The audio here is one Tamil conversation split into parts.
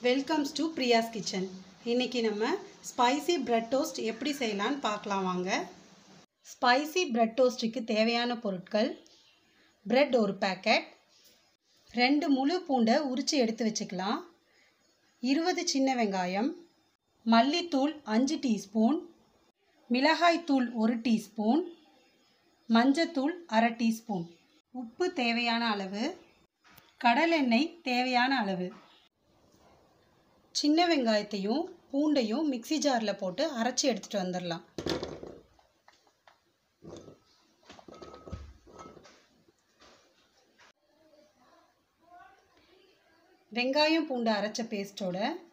வெல்கம்ஸ் டு பிரியாஸ் கிச்சன் இன்றைக்கி நம்ம ஸ்பைசி பிரெட் டோஸ்ட் எப்படி செய்யலான்னு பார்க்கலாம் வாங்க ஸ்பைசி பிரெட் டோஸ்ட்டுக்கு தேவையான பொருட்கள் பிரெட் ஒரு பேக்கெட் ரெண்டு முழு பூண்டை உரித்து எடுத்து வச்சுக்கலாம் இருபது சின்ன வெங்காயம் மல்லித்தூள் அஞ்சு டீஸ்பூன் மிளகாய்த்தூள் ஒரு டீஸ்பூன் மஞ்சத்தூள் அரை டீஸ்பூன் உப்பு தேவையான அளவு கடலெண்ணெய் தேவையான அளவு சின்ன வெங்காயத்தையும் பூண்டையும் மிக்ஸி ஜாரில் போட்டு அரைச்சி எடுத்துகிட்டு வந்துடலாம் வெங்காயம் பூண்டு அரைச்ச பேஸ்ட்டோட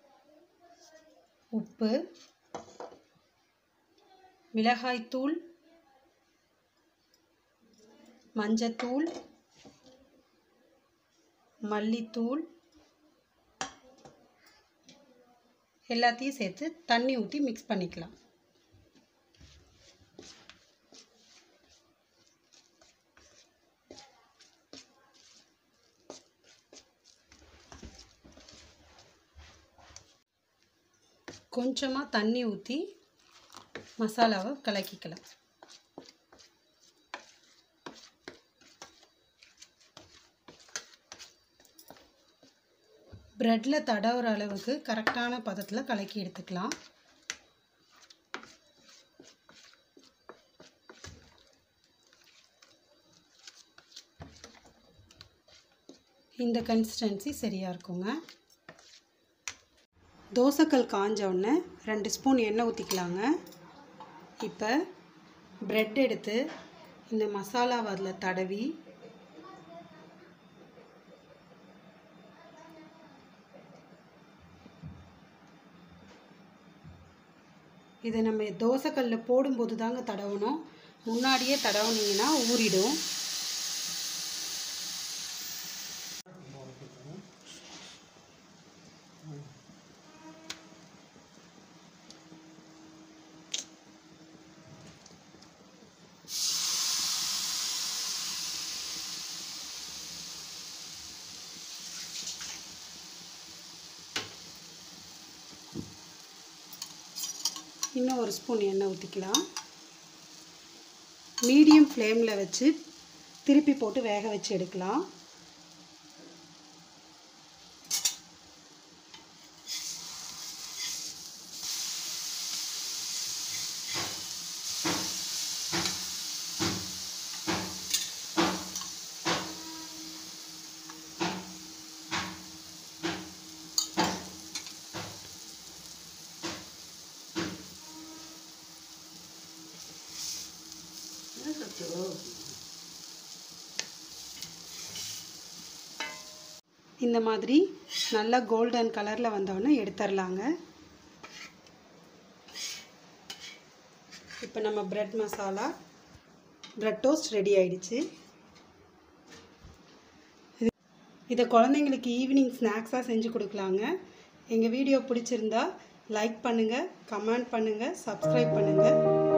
உப்பு மிளகாய்த்தூள் மஞ்சத்தூள் மல்லித்தூள் எல்லாத்தையும் சேர்த்து தண்ணி ஊற்றி மிக்ஸ் பண்ணிக்கலாம் கொஞ்சமாக தண்ணி ஊற்றி மசாலாவை கலக்கிக்கலாம் ப்ரெட்டில் தடவுற அளவுக்கு கரெக்டான பதத்தில் கலக்கி எடுத்துக்கலாம் இந்த கன்சிஸ்டன்சி சரியாக இருக்குங்க தோசைக்கல் காஞ்ச உடனே ரெண்டு ஸ்பூன் எண்ணெய் ஊற்றிக்கலாங்க இப்போ ப்ரெட் எடுத்து இந்த மசாலாவை அதில் தடவி இதை நம்ம தோசைக்கல்லில் போடும்போது தாங்க தடவணும் முன்னாடியே தடவுனீங்கன்னா ஊறிடும் இன்னும் ஒரு ஸ்பூன் எண்ணெய் ஊற்றிக்கலாம் மீடியம் ஃப்ளேமில் வச்சு திருப்பி போட்டு வேக வச்சு எடுக்கலாம் இந்த மாதிரி நல்லா கோல்டன் கலரில் வந்தோடனே எடுத்துடலாங்க இப்போ நம்ம bread masala bread toast ready ஆயிடுச்சு இது இதை குழந்தைங்களுக்கு ஈவினிங் ஸ்நாக்ஸாக செஞ்சு கொடுக்கலாங்க எங்கள் வீடியோ பிடிச்சிருந்தா லைக் பண்ணுங்கள் கமெண்ட் பண்ணுங்கள் சப்ஸ்கிரைப் பண்ணுங்கள்